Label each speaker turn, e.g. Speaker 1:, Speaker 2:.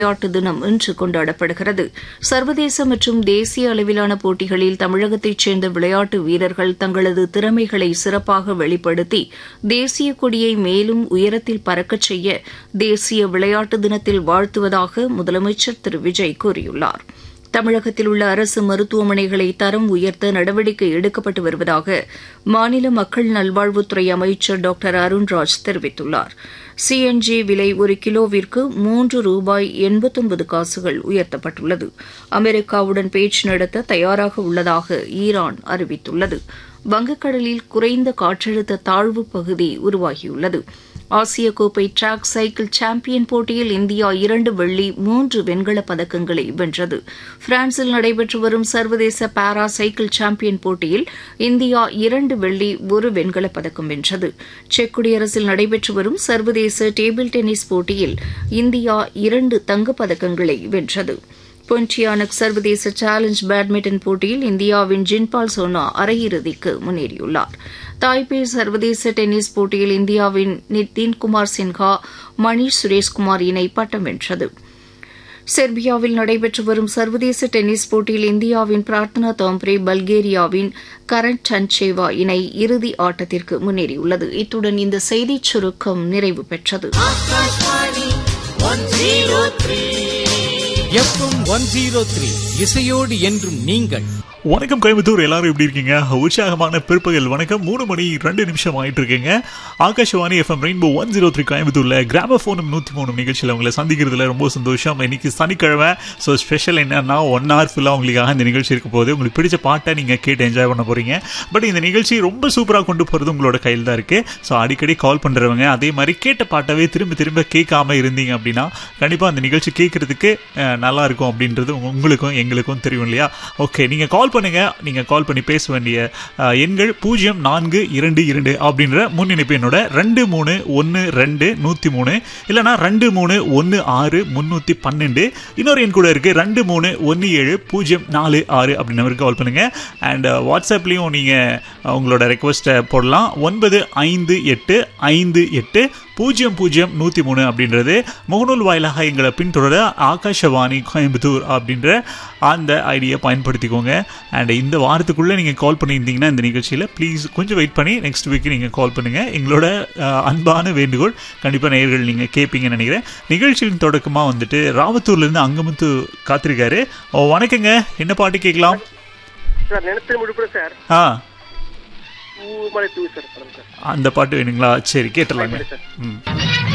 Speaker 1: விளையாட்டு தினம் இன்று கொண்டாடப்படுகிறது சர்வதேச மற்றும் தேசிய அளவிலான போட்டிகளில் தமிழகத்தைச் சேர்ந்த விளையாட்டு வீரர்கள் தங்களது திறமைகளை சிறப்பாக வெளிப்படுத்தி தேசிய கொடியை மேலும் உயரத்தில் பறக்கச் செய்ய தேசிய விளையாட்டு தினத்தில் வாழ்த்துவதாக முதலமைச்சர் திரு விஜய் கூறியுள்ளார் தமிழகத்தில் உள்ள அரசு மருத்துவமனைகளை தரம் உயர்த்த நடவடிக்கை எடுக்கப்பட்டு வருவதாக மாநில மக்கள் நல்வாழ்வுத்துறை அமைச்சர் டாக்டர் அருண்ராஜ் தெரிவித்துள்ளார் சிஎன்ஜி விலை ஒரு கிலோவிற்கு மூன்று ரூபாய் எண்பத்தொன்பது காசுகள் உயர்த்தப்பட்டுள்ளது அமெரிக்காவுடன் பேச்சு நடத்த தயாராக உள்ளதாக ஈரான் அறிவித்துள்ளது வங்கக்கடலில் குறைந்த காற்றழுத்த தாழ்வு பகுதி உருவாகியுள்ளது ஆசிய கோப்பை டிராக் சைக்கிள் சாம்பியன் போட்டியில் இந்தியா இரண்டு வெள்ளி மூன்று வெண்கலப் பதக்கங்களை வென்றது பிரான்சில் நடைபெற்று வரும் சர்வதேச பாரா சைக்கிள் சாம்பியன் போட்டியில் இந்தியா இரண்டு வெள்ளி ஒரு வெண்கலப் பதக்கம் வென்றது செக் குடியரசில் நடைபெற்று வரும் சர்வதேச டேபிள் டென்னிஸ் போட்டியில் இந்தியா இரண்டு தங்கப் பதக்கங்களை வென்றது பொன்டியானக் சர்வதேச சேலஞ்ச் பேட்மிண்டன் போட்டியில் இந்தியாவின் ஜின்பால் சோனா அரையிறுதிக்கு முன்னேறியுள்ளார் தாய்பே சர்வதேச டென்னிஸ் போட்டியில் இந்தியாவின் நிதின்குமார் சின்ஹா மணீஷ் சுரேஷ்குமார் இணை பட்டம் வென்றது செர்பியாவில் நடைபெற்று வரும் சர்வதேச டென்னிஸ் போட்டியில் இந்தியாவின் பிரார்த்தனா தாம்ப்ரே பல்கேரியாவின் கரண் டன்சேவா இணை இறுதி ஆட்டத்திற்கு முன்னேறியுள்ளது இத்துடன் இந்த செய்திச் சுருக்கம் நிறைவு பெற்றது
Speaker 2: எஃப்எம் ஒன் ஜீரோ த்ரீ இசையோடு என்றும் நீங்கள்
Speaker 3: வணக்கம் கோயம்புத்தூர் எல்லாரும் எப்படி இருக்கீங்க உற்சாகமான பிற்பகல் வணக்கம் மூணு மணி ரெண்டு நிமிஷம் ஆயிட்டு இருக்கீங்க Akashvani FM rainbow one zero three கோயம்புத்தூர்ல கிராம போனும் நூத்தி மூணு நிகழ்ச்சியில் உங்களை சந்திக்கிறதுல ரொம்ப சந்தோஷம் இன்னைக்கு சனிக்கிழமை ஸோ ஸ்பெஷல் என்னன்னா ஒன் ஹவர் ஃபுல்லாக உங்களுக்காக இந்த நிகழ்ச்சி இருக்க போது உங்களுக்கு பிடிச்ச பாட்டை நீங்க கேட்டு என்ஜாய் பண்ண போறீங்க பட் இந்த நிகழ்ச்சி ரொம்ப சூப்பராக கொண்டு போறது உங்களோட கையில் தான் இருக்கு ஸோ அடிக்கடி கால் பண்றவங்க அதே மாதிரி கேட்ட பாட்டவே திரும்ப திரும்ப கேட்காம இருந்தீங்க அப்படின்னா கண்டிப்பா அந்த நிகழ்ச்சி கேட்கறதுக்கு அஹ், நல்லா இருக்கும் அப்படின்றது உங்க- உங்களுக்கும் எங்களுக்கும் தெரியும் இல்லையா ஓகே நீங்க கால் பண்ணுங்க நீங்க கால் பண்ணி பேச வேண்டிய அஹ், எண்கள் பூஜ்ஜியம் நான்கு இரண்டு இரண்டு அப்படின்ற முன்னிணைப்பு என்னோட ரெண்டு மூணு ஒன்று ரெண்டு நூற்றி மூணு இல்லைனா ரெண்டு மூணு ஒன்று ஆறு முந்நூற்றி பன்னெண்டு இன்னொரு எண் கூட இருக்கு ரெண்டு மூணு ஒன்று ஏழு பூஜ்ஜியம் நாலு ஆறு அப்படின்னு நம்பருக்கு கால் பண்ணுங்க அண்ட் வாட்ஸ்அப்லேயும் நீங்கள் உங்களோட ரெக்வஸ்ட்டை போடலாம் ஒன்பது ஐந்து எட்டு ஐந்து எட்டு பூஜ்ஜியம் பூஜ்ஜியம் நூற்றி மூணு அப்படின்றது முகநூல் வாயிலாக எங்களை பின்தொடர ஆகாஷவாணி கோயம்புத்தூர் அப்படின்ற அந்த ஐடியை பயன்படுத்திக்கோங்க அண்ட் இந்த வாரத்துக்குள்ளே நீங்கள் கால் பண்ணியிருந்தீங்கன்னா இந்த நிகழ்ச்சியில் ப்ளீஸ் கொஞ்சம் வெயிட் பண்ணி நெக்ஸ்ட் வீக் நீங்கள் கால் பண்ணுங்கள் எங்களோட அஹ், அன்பான வேண்டுகோள் கண்டிப்பாக நேயர்கள் நீங்கள் கேட்பீங்கன்னு நினைக்கிறேன் நிகழ்ச்சியின் தொடக்கமாக வந்துட்டு ராவத்தூர்லேருந்து அங்கமுத்து காத்திருக்காரு ஓ வணக்கங்க என்ன பாட்டு கேட்கலாம்
Speaker 4: சார் நினைத்து முடிப்பட சார்
Speaker 3: ஆ
Speaker 4: பூமலை தூவி சார் படம் சார்
Speaker 3: அந்த பாட்டு வேணுங்களா சரி கேட்டுடலாங்க
Speaker 4: சார்
Speaker 3: ம்